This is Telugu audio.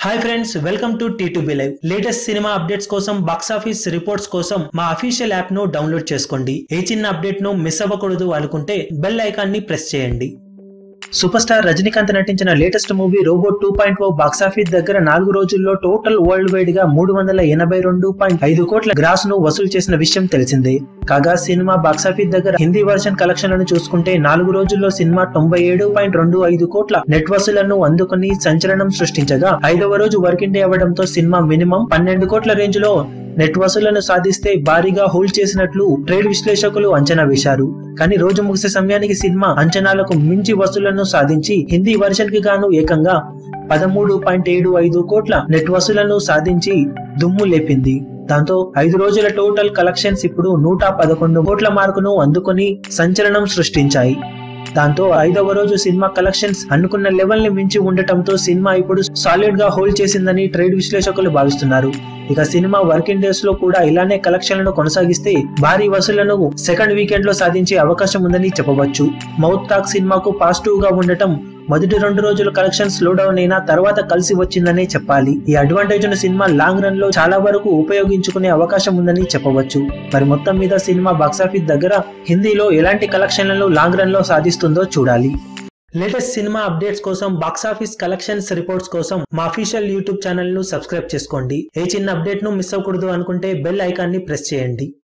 hi friends welcome to T two B live latest సినిమా అప్డేట్స్ కోసం బాక్స్ ఆఫీస్ రిపోర్ట్స్ కోసం మా అఫీషియల్ యాప్ ను డౌన్లోడ్ చేసుకోండి ఏ చిన్న అప్డేట్ ను మిస్ అవ్వకూడదు అనుకుంటే బెల్ ఐకాన్ ని ప్రెస్ చేయండి సూపర్ స్టార్ రజనీకాంత్ నటించిన latest movie robot two point O box office దగ్గర నాలుగు రోజుల్లో టోటల్ వరల్డ్ వైడ్ గా మూడు వందల ఎనభై రెండు పాయింట్ ఐదు కోట్ల గ్రాస్ ను వసూలు చేసిన విషయం తెలిసిందే కాగా సినిమా బాక్సాఫీస్ దగ్గర హిందీ వర్షన్ కలెక్షన్లను చూసుకుంటే నాలుగు రోజుల్లో సినిమా తొంభై ఏడు పాయింట్ రెండు ఐదు కోట్ల నెట్ వసూలను అందుకుని సంచలనం సృష్టించగా ఐదవ రోజు వర్కింగ్ డే అవ్వడంతో సినిమా మినిమం పన్నెండు కోట్ల రేంజ్ లో నెట్ వసూళ్లను సాధిస్తే భారీగా హోల్డ్ చేసినట్లు ట్రేడ్ విశ్లేషకులు అంచనా వేశారు కానీ రోజు ముగిసే సమయానికి సినిమా అంచనాలకు మించి వసూళ్లను సాధించి హిందీ వర్షన్ కి గాను ఏకంగా పదమూడు పాయింట్ ఏడు ఐదు కోట్ల నెట్ వసూళ్లను సాధించి దుమ్ము లేపింది దాంతో ఐదు రోజుల టోటల్ కలెక్షన్స్ ఇప్పుడు నూట పదకొండు కోట్ల మార్కును అందుకొని సంచలనం సృష్టించాయి దాంతో ఐదవ రోజు సినిమా కలెక్షన్స్ అనుకున్న లెవెల్ ని మించి ఉండటంతో సినిమా ఇప్పుడు సాలిడ్ గా హోల్డ్ చేసిందని ట్రేడ్ విశ్లేషకులు భావిస్తున్నారు ఇక సినిమా వర్కింగ్ డేస్ లో కూడా ఇలానే కలెక్షన్లను కొనసాగిస్తే భారీ వసూళ్లను సెకండ్ వీకెండ్ లో సాధించే అవకాశం ఉందని చెప్పవచ్చు మౌత్ టాక్ సినిమాకు పాజిటివ్ గా ఉండటం మొదటి రెండు రోజుల కలెక్షన్ స్లో డౌన్ అయినా తర్వాత కలిసి వచ్చిందనే చెప్పాలి ఈ అడ్వాంటేజ్ ను సినిమా లాంగ్ రన్ లో చాలా వరకు ఉపయోగించుకునే అవకాశం ఉందని చెప్పవచ్చు మరి మొత్తం మీద సినిమా బాక్సాఫీస్ దగ్గర హిందీలో ఎలాంటి కలెక్షన్లను లాంగ్ రన్ లో సాధిస్తుందో చూడాలి లేటెస్ట్ సినిమా అప్డేట్స్ కోసం బాక్సాఫీస్ కలెక్షన్స్ రిపోర్ట్స్ కోసం మా అఫీషియల్ యూట్యూబ్ ఛానల్ ను సబ్స్క్రైబ్ చేసుకోండి ఏ చిన్న అప్డేట్ ను మిస్ అవ్వకూడదు అనుకుంటే బెల్ ఐకాన్ ని ప్రెస్ చేయండి